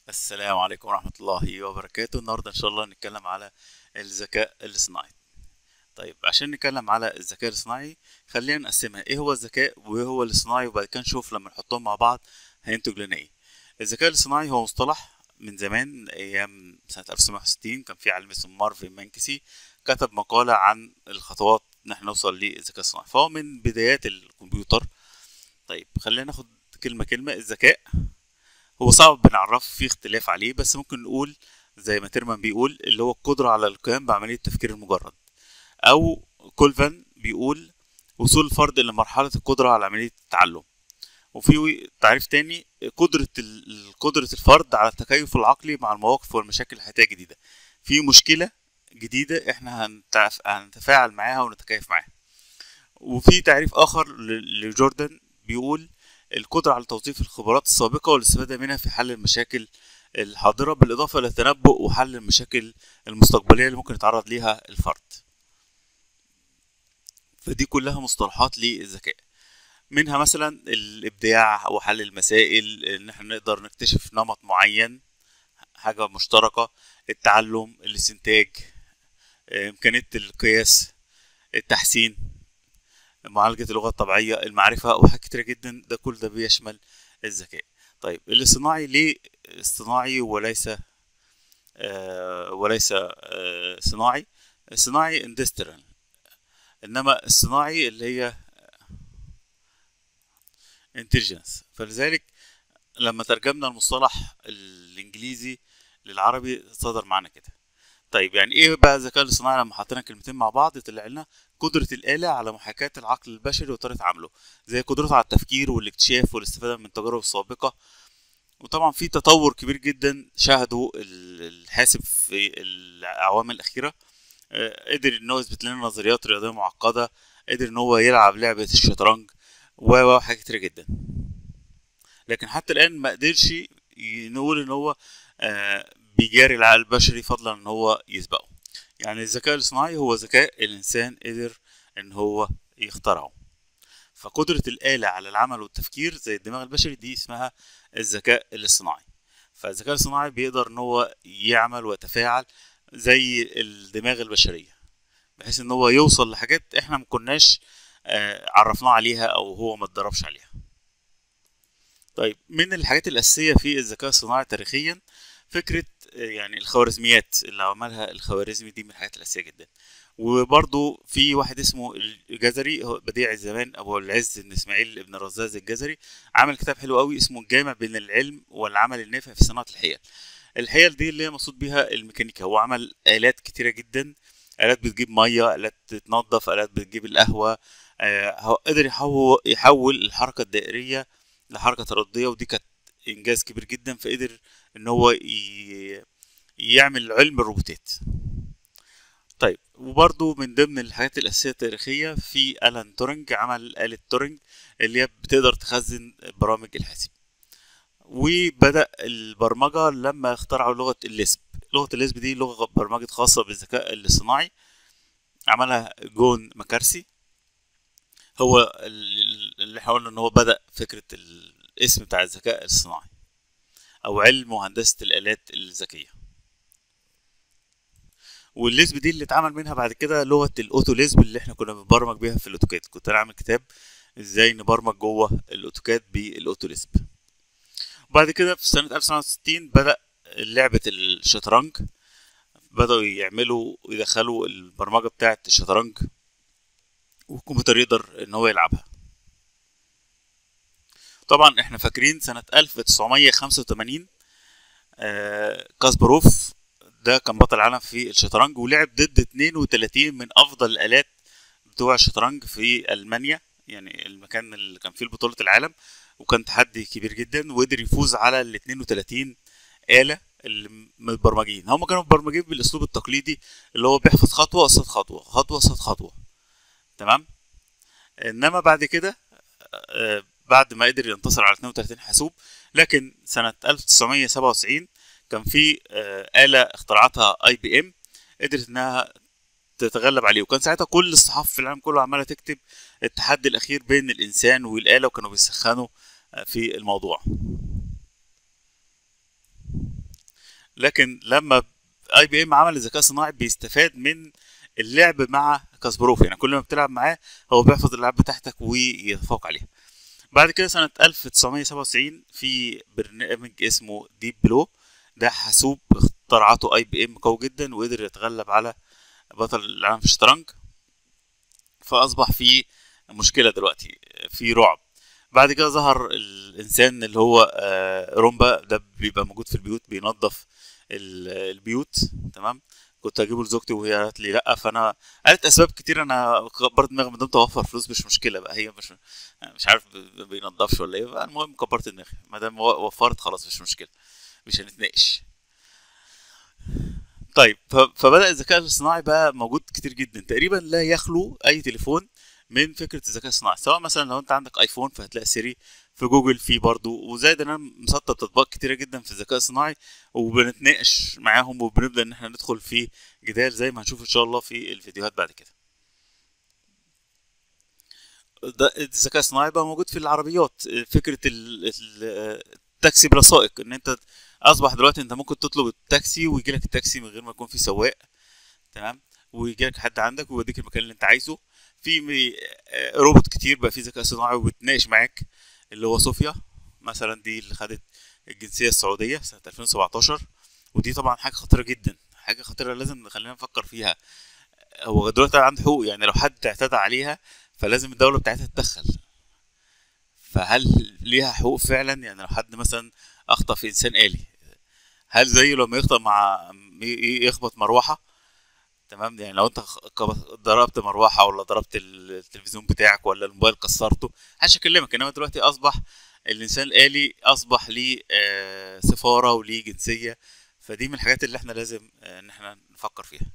السلام عليكم ورحمة الله وبركاته النهاردة إن شاء الله نتكلم على الذكاء الاصطناعي طيب عشان نتكلم على الذكاء الاصطناعي خلينا نقسمها إيه هو الذكاء وإيه هو الاصطناعي وبعد كده نشوف لما نحطهم مع بعض هينتج لنا إيه الذكاء الاصطناعي هو مصطلح من زمان أيام سنة 1960 كان في عالم اسمه مارفن مانكسي كتب مقالة عن الخطوات إن احنا نوصل للذكاء الصناعي فهو من بدايات الكمبيوتر طيب خلينا ناخد كلمة كلمة الذكاء هو صعب بنعرف في اختلاف عليه بس ممكن نقول زي ما تيرمان بيقول اللي هو القدرة على القيام بعملية التفكير المجرد أو كولفان بيقول وصول الفرد إلى مرحلة القدرة على عملية التعلم وفي تعريف تاني قدرة ال- قدرة الفرد على التكيف العقلي مع المواقف والمشاكل الحياتية الجديدة في مشكلة جديدة احنا هنتعف- هنتفاعل معاها ونتكيف معاها وفي تعريف آخر ل- لجوردن بيقول القدرة على توظيف الخبرات السابقة والاستفادة منها في حل المشاكل الحاضرة بالإضافة إلى التنبؤ وحل المشاكل المستقبلية اللي ممكن يتعرض ليها الفرد فدي كلها مصطلحات للذكاء منها مثلا الإبداع وحل المسائل إن احنا نقدر نكتشف نمط معين حاجة مشتركة التعلم الاستنتاج إمكانية القياس التحسين معالجة اللغة الطبيعية المعرفة وحاجات كتيرة جدا ده كل ده بيشمل الذكاء طيب الاصطناعي ليه اصطناعي وليس آه وليس آه صناعي صناعي اندستريال انما الصناعي اللي هي انتليجنس فلذلك لما ترجمنا المصطلح الانجليزي للعربي صدر معنا كده طيب يعني ايه بقى الذكاء الاصطناعي لما حطينا كلمتين مع بعض طلع لنا قدرة الآلة على محاكاة العقل البشري وطريقة عمله زي قدرته على التفكير والاكتشاف والاستفادة من التجارب السابقة وطبعا في تطور كبير جدا شهده ال- الحاسب في الأعوام الأخيرة آه، قدر إن هو يثبت لنا نظريات رياضية معقدة قدر إن هو يلعب لعبة الشطرنج و و حاجات كتيرة جدا لكن حتى الآن ما قدرش ي- نقول إن هو آه، بيجاري العقل البشري فضلا إن هو يسبقه يعني الذكاء الاصطناعي هو ذكاء الإنسان قدر إن هو يخترعه فقدرة الآلة على العمل والتفكير زي الدماغ البشري دي اسمها الذكاء الاصطناعي فالذكاء الاصطناعي بيقدر إن هو يعمل ويتفاعل زي الدماغ البشرية بحيث إن هو يوصل لحاجات إحنا مكناش آه، عرفناه عليها أو هو ما اتدربش عليها طيب من الحاجات الأساسية في الذكاء الصناعي تاريخيا فكرة آه، يعني الخوارزميات اللي عملها الخوارزمي دي من الحاجات الأساسية جدا وبرضو في واحد اسمه الجزري هو بديع الزمان أبو العز بن إسماعيل ابن رزاز الجزري عمل كتاب حلو قوي اسمه الجامع بين العلم والعمل النافع في صناعة الحيل الحيل دي اللي هي مقصود بيها الميكانيكا هو عمل آلات كتيرة جدا آلات بتجيب مية آلات تنظف آلات بتجيب القهوة آه، هو قدر يحول, يحول الحركة الدائرية لحركة ترددية ودي كانت إنجاز كبير جدا فقدر إن هو ي... يعمل علم الروبوتات طيب وبرضو من ضمن الحاجات الأساسية التاريخية في ألان تورينج عمل آلة تورينج اللي هي بتقدر تخزن برامج الحاسب وبدأ البرمجة لما اخترعوا لغة الليسب لغة الليسب دي لغة برمجة خاصة بالذكاء الاصطناعي عملها جون مكارسي هو ال- اللي احنا قلنا ان هو بدأ فكرة الاسم بتاع الذكاء الاصطناعي او علم وهندسة الآلات الذكية والليسب دي اللي اتعمل منها بعد كده لغة الاوتو ليسب اللي احنا كنا بنبرمج بيها في الاوتوكاد كنت انا عامل كتاب ازاي نبرمج جوه الاوتوكاد بالاوتو ليسب وبعد كده في سنة 1960 بدأ لعبة الشطرنج بدأوا يعملوا يدخلوا البرمجة بتاعة الشطرنج والكمبيوتر يقدر ان هو يلعبها طبعا احنا فاكرين سنة 1985 آه، كاسبروف ده كان بطل العالم في الشطرنج ولعب ضد 32 من افضل الالات بتوع الشطرنج في المانيا يعني المكان اللي كان فيه بطولة العالم وكان تحدي كبير جدا وقدر يفوز على ال 32 آلة اللي متبرمجين هم كانوا متبرمجين بالاسلوب التقليدي اللي هو بيحفظ خطوة قصاد خطوة خطوة قصاد خطوة تمام انما بعد كده آه، بعد ما قدر ينتصر على 32 حاسوب لكن سنة 1997 كان في آه، آلة اخترعتها اي بي ام قدرت انها تتغلب عليه وكان ساعتها كل الصحافة في العالم كله عمالة تكتب التحدي الأخير بين الإنسان والآلة وكانوا بيسخنوا آه، في الموضوع لكن لما اي بي ام عمل الذكاء الصناعي بيستفاد من اللعب مع كاسبروف يعني كل ما بتلعب معاه هو بيحفظ الالعاب بتاعتك ويتفوق عليها بعد كده سنة 1997 في برنامج اسمه ديب بلو ده حاسوب اخترعته اي بي ام قوي جدا وقدر يتغلب على بطل العالم في الشطرنج فاصبح في مشكلة دلوقتي في رعب بعد كده ظهر الانسان اللي هو آه، رومبا ده بيبقى موجود في البيوت بينظف ال- البيوت تمام كنت اجيبه لزوجتي وهي قالت لي لا فانا قالت اسباب كتير انا كبرت دماغي ما دام توفر فلوس مش مشكله بقى هي مش مش عارف ب- بينضفش ولا ايه بقى المهم كبرت دماغي ما دام و- وفرت خلاص مش مشكله مش هنتناقش طيب ف- فبدا الذكاء الصناعي بقى موجود كتير جدا تقريبا لا يخلو اي تليفون من فكره الذكاء الصناعي سواء مثلا لو انت عندك ايفون فهتلاقي سيري في جوجل في برضو وزائد ان انا مسطب تطبيقات كتيره جدا في الذكاء الصناعي وبنتناقش معاهم وبنبدا ان احنا ندخل في جدال زي ما هنشوف ان شاء الله في الفيديوهات بعد كده ده الذكاء الصناعي بقى موجود في العربيات فكره ال- ال- التاكسي بلا سائق ان انت اصبح دلوقتي انت ممكن تطلب التاكسي ويجي لك التاكسي من غير ما يكون في سواق تمام ويجي لك حد عندك ويوديك المكان اللي انت عايزه في م- آه، روبوت كتير بقى في ذكاء صناعي وبتناقش معاك اللي هو صوفيا مثلا دي اللي خدت الجنسيه السعوديه سنه 2017 ودي طبعا حاجه خطيره جدا حاجه خطيره لازم نخلينا نفكر فيها هو دلوقتي عنده حقوق يعني لو حد اعتدى عليها فلازم الدوله بتاعتها تتدخل فهل ليها حقوق فعلا يعني لو حد مثلا اخطا في انسان آلي هل زيه لما يخطأ مع ي- ي- يخبط مروحه تمام يعني لو انت خ- كب- ضربت مروحه ولا ضربت ال- التلفزيون بتاعك ولا الموبايل كسرته محدش يكلمك انما دلوقتي اصبح الانسان الالي اصبح ليه آه، سفاره وليه جنسيه فدي من الحاجات اللي احنا لازم آه، ان احنا نفكر فيها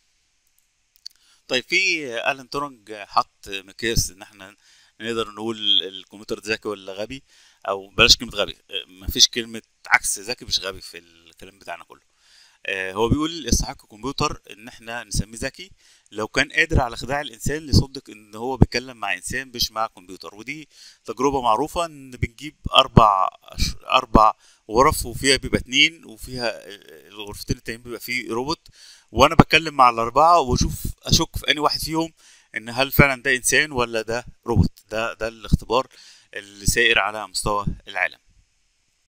طيب في آه، الان تورنج حط مقياس ان احنا نقدر نقول الكمبيوتر ذكي ولا غبي او بلاش كلمه غبي آه، مفيش كلمه عكس ذكي مش غبي في الكلام بتاعنا كله آه، هو بيقول يستحق الكمبيوتر ان احنا نسميه ذكي لو كان قادر على خداع الانسان ليصدق ان هو بيتكلم مع انسان مش مع كمبيوتر ودي تجربه معروفه ان بنجيب اربع أش- اربع غرف وفيها بيبقى اتنين وفيها آه، الغرفتين التانيين بيبقى فيه روبوت وانا بتكلم مع الاربعه واشوف اشك في اني واحد فيهم ان هل فعلا ده انسان ولا ده روبوت ده ده الاختبار اللي سائر على مستوى العالم